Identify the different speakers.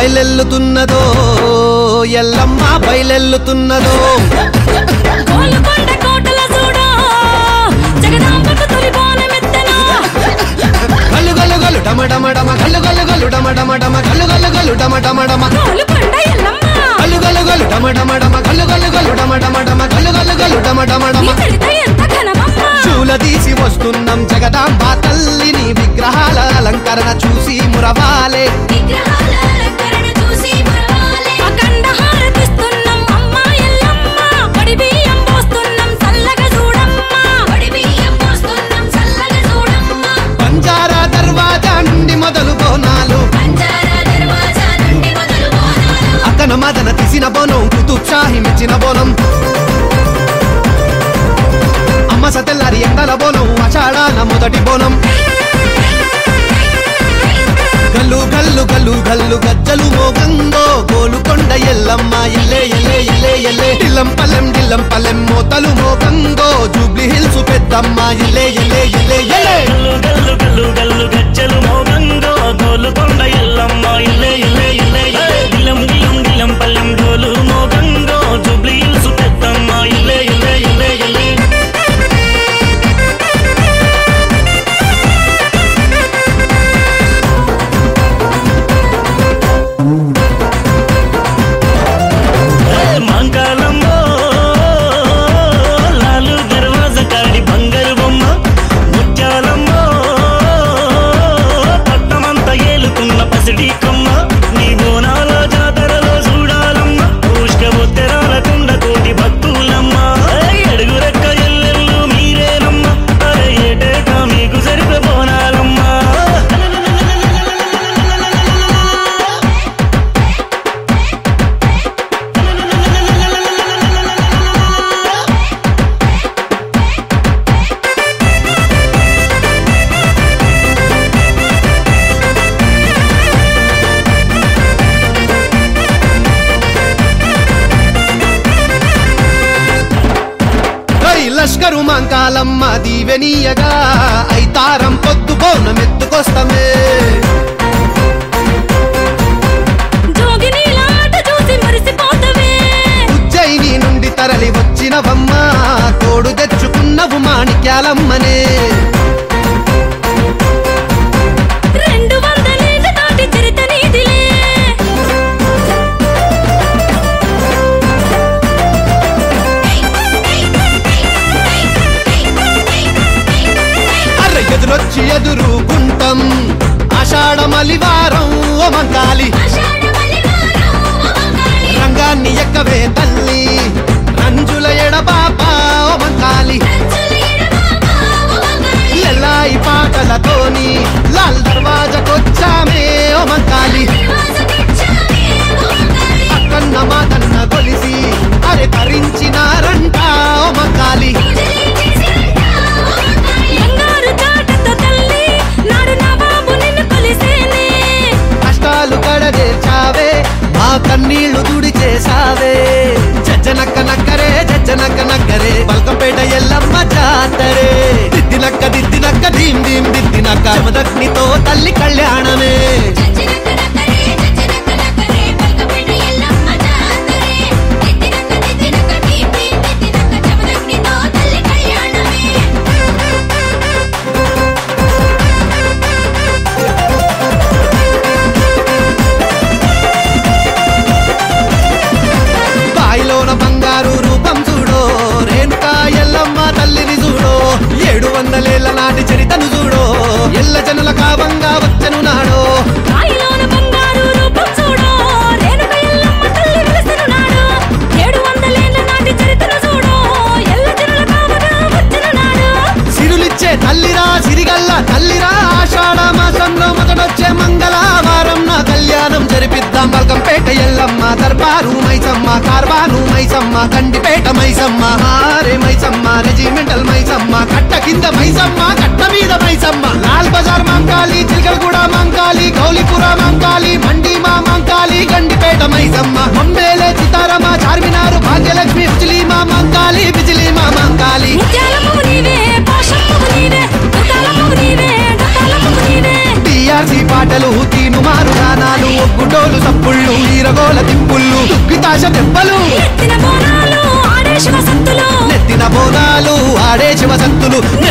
Speaker 1: బయలెల్లుతున్నదో ఎల్లమ్మ బయలెల్లుతున్నదో
Speaker 2: గోలుకొండ కోటల చూడు జగదాంబకు తొలి బోనమెత్తెను
Speaker 1: గల్లు గల్లు గల్లు డమ డమ డమ గల్లు గల్లు గల్లు డమ డమ డమ గల్లు గల్లు గల్లు డమ డమ డమ
Speaker 2: గోలుకొండ ఎల్లమ్మ
Speaker 1: గల్లు గల్లు గల్లు డమ డమ డమ గల్లు గల్లు గల్లు డమ డమ డమ గల్లు గల్లు గల్లు డమ డమ
Speaker 2: నీ
Speaker 1: డమ
Speaker 2: చరిత ఎంత ఘనమమ్మ
Speaker 1: చూల తీసి వస్తున్నాం జగదాంబ తల్లిని విగ్రహాల అలంకరణ చూసి మురవాలే
Speaker 2: విగ్రహాల అలంకరణ చూసి మురవాలే అఖండ హారతిస్తున్నాం అమ్మ ఎల్లమ్మ పడి బియ్యం పోస్తున్నాం చల్లగా చూడమ్మ పడి బియ్యం పోస్తున్నాం చల్లగా చూడమ్మ
Speaker 1: బంజారా దర్వాజా నుండి మొదలు బోనాలు
Speaker 2: పంజారా దర్వాజా నుండి మొదలు బోనాలు
Speaker 1: అతన మదన తీసిన బోనం కుతుబ్ షాహి మెచ్చిన బోనం అమ్మ సతెల్లారి ఎండల బోనం అషాఢాన మొదటి బోనం గల్లు గల్లు గల్లు గల్లు గజ్జలు మోగందో గోలుకొండ ఎల్లమ్మ ఎల్లే ఎల్లే ఎల్లే ఎల్లే డిల్లం పల్లెం డిల్లం పల్లెం మోతలు మోగందో జూబ్లీ హిల్స్ పెద్దమ్మ ఎల్లే ఎల్లే ఎల్లే ఎల్లే
Speaker 3: గల్లు గల్లు గల్లు గల్లు గజ్జలు మోగంగో గోలుకొండ ఎల్లమ్మ ఇల్లే ఇల్లే ఇల్లే ఇల్లే గిలం గిలం గిలం పల్లెం డోలు మోగంగో జుబ్లీ హిల్స్ పెద్దమ్మ ఇల్లే ఇల్లే ఇల్లే ఇల్లే మంగళమ్మో లాలు దర్వాజ కాడి బంగారు బొమ్మ ముత్యాలమ్మో పట్టమంతా ఏలుకున్న పసిడి కొమ్మ నీ బోనాల జాతరలో చూడాలమ్మ పుష్క బొత్తెరాల కుండ కోటి భక్తులమ్మ ఏయ్ అడుగు రెక్క ఎల్లెల్లు మీరేనమ్మ అరే ఏటేటా మీకు సరిపే బోనాలమ్మా
Speaker 1: ఐ లష్కరు మంకాలమ్మ దీవెనీయగా ఐతారం పొద్దు బోనమెత్తుకొస్తమే
Speaker 2: జోగిని లాట చూసి మురిసిపోతవే
Speaker 1: ఉజ్జయిని నుండి తరలి వచ్చినవమ్మ తోడు తెచ్చుకున్నవు మాణిక్యాలమ్మనే
Speaker 2: రెండు వందలేళ్ల నాటి చరిత నీదిలే
Speaker 1: అర్ర ఎదురొచ్చి ఎదురు గుంటం ఆషాఢ మలివారం ఓ మంకాలి రంగాన్ని ఎక్కవే తల్లి రంజుల ఎడబాప ఓ మంకాలి లెల్లాయి పాటలతోని లాల్ దర్వాజకొచ్చామే ఓ మంకాలి అక్కన్న మాతన్న కొలిసి అరే తరించినారంట ఓ మంకాలి
Speaker 2: బంగారు చాటతో తల్లి నాడు నవాబు నిన్ను కొలిసేనే
Speaker 1: కష్టాలు కడదేర్చావే మా కన్నీళ్లు తుడి చేసావే జజ్జనక్క నక్కరే జజ్జనక్క నక్కరే బల్కంపేట ఎల్లమ్మ జాతరే దిద్దినక్క దిద్దినక్క ధీం ధీం దిద్దినక్క చమదగ్నితో తల్లి కళ్యాణమే బాయిలోన బంగారు రూపం చూడో రేణుకా ఎల్లమ్మ తల్లిని చూడో ఏడు వందలేళ్ల నాటి చరితను చూడో ఎల్ల జనుల కావంగా వచ్చను నాడో
Speaker 2: రాయిలోన బంగారు రూపం చూడు రేణుక ఎల్లమ్మ తల్లి వెలసెను నాడు ఏడు వందలేళ్ల నాటి చరిత్రను చూడు ఎల్ల జనుల కావగా వచ్చిన నాడు
Speaker 1: సిరులిచ్చే తల్లిరా సిరిగల్ల తల్లిరా ఆషాఢ మాసంలో మొదటొచ్చే మంగళవారం నా కళ్యాణం జరిపిద్దాం బల్కంపేట ఎల్లమ్మ దర్బారు మైసమ్మ కార్వాను మైసమ్మ కండిపేట మైసమ్మ హారే మైసమ్మ రెజిమెంటల్ మైసమ్మ కట్ట కింద మైసమ్మ కట్ట మీద మైసమ్మ లాల్ బజార్ మంకాలి చిలకలగూడ మంకాలి గౌలిపుర మంకాలి మండి మా మంకాలి గండిపేట మైసమ్మ మొంబేలే చితారమ చార్మినారు భాగ్యలక్ష్మి బిజిలీ మా మంకాలి బిజిలీ మా మంకాలి
Speaker 2: ముత్యాలమ్మ నీవే పోషమ్మ నీవే ముత్యాలమ్మ నీవే డొక్కాలమ్మ నీవే
Speaker 1: టీఆర్సీ పాటలు తీను మారు గానాలు ఒగ్గు డోలు సప్పుళ్ళు ఈరగోల తిప్పుళ్ళు దుక్కితాశ దెబ్బలు
Speaker 2: ఎత్తిన బోనాలు ఆడే శివసత్తులు
Speaker 1: నెత్తిన బోనాలు ఆడే శివసత్తులు